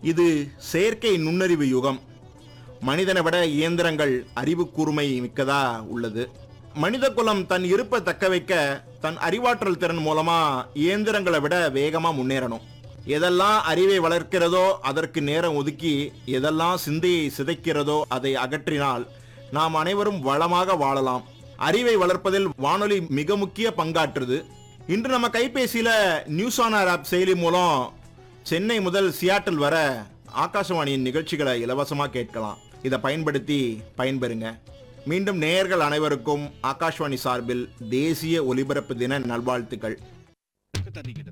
இது செயற்கை நுண்ணறிவு யுகம் மனிதனை விட இயந்திரங்கள் அறிவு கூர்மை மிக்கதா உள்ளது மனித குலம் தன் இருப்பை தக்க வைக்க தன் அறிவாற்றல் திறன் மூலமா இயந்திரங்களை விட வேகமா முன்னேறணும் எதெல்லாம் அறிவை வளர்க்கிறதோ அதற்கு நேரம் ஒதுக்கி எதெல்லாம் சிந்தையை சிதைக்கிறதோ அதை அகற்றினால் நாம் அனைவரும் வளமாக வாழலாம் அறிவை வளர்ப்பதில் வானொலி மிக முக்கிய பங்காற்றுது இன்று நம்ம கைபேசியில நியூஸ் ஆனர் ஆப் செயலி மூலம் சென்னை முதல் சியாட்டில் வர ஆகாசவாணியின் நிகழ்ச்சிகளை இலவசமா கேட்கலாம் இதை பயன்படுத்தி பயன்பெறுங்க மீண்டும் நேயர்கள் அனைவருக்கும் ஆகாஷ்வாணி சார்பில் தேசிய ஒலிபரப்பு தின நல்வாழ்த்துக்கள்